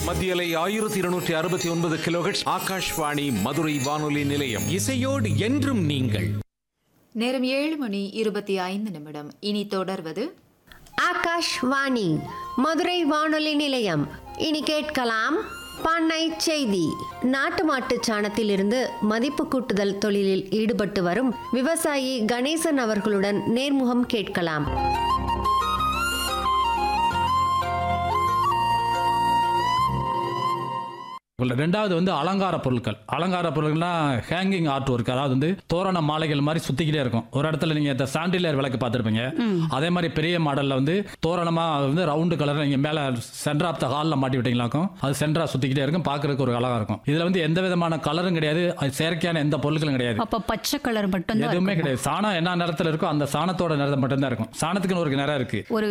மத்தியலை ஆயிரத்தி இருநூற்றி அறுபத்தி ஒன்பது கிலோஹெட்ஸ் ஆகாஷ்வாணி மதுரை வானொலி நிலையம் இசையோடு என்றும் நீங்கள் நேரம் ஏழு மணி இருபத்தி ஐந்து நிமிடம் இனி தொடர்வது ஆகாஷ்வாணி மதுரை வானொலி நிலையம் இனி கேட்கலாம் பண்ணை செய்தி நாட்டு மாட்டுச் சாணத்திலிருந்து மதிப்பு கூட்டுதல் தொழிலில் ஈடுபட்டு வரும் விவசாயி கணேசன் அவர்களுடன் நேர்முகம் கேட்கலாம் உள்ள ரெண்டாவது வந்து அலங்கார பொருட்கள் அலங்கார பொருட்கள்னா ஹேங்கிங் ஆர்ட் ஒர்க் அதாவது வந்து தோரண மாலைகள் மாதிரி சுத்திக்கிட்டே இருக்கும் ஒரு இடத்துல நீங்க இந்த சாண்டிலியர் விளக்கு பார்த்துருப்பீங்க அதே மாதிரி பெரிய மாடல்ல வந்து தோரணமா வந்து ரவுண்டு கலர் நீங்க மேல சென்டர் ஆஃப் த ஹாலில் மாட்டி விட்டீங்களாக்கும் அது சென்டரா சுத்திக்கிட்டே இருக்கும் பார்க்கறதுக்கு ஒரு அழகா இருக்கும் இதுல வந்து எந்த விதமான கலரும் கிடையாது அது செயற்கையான எந்த பொருட்களும் கிடையாது அப்ப பச்சை கலர் மட்டும் எதுவுமே கிடையாது சாணம் என்ன நிறத்துல இருக்கோ அந்த சாணத்தோட நிறம் மட்டும்தான் இருக்கும் சாணத்துக்குன்னு ஒரு நிறம் இருக்கு ஒரு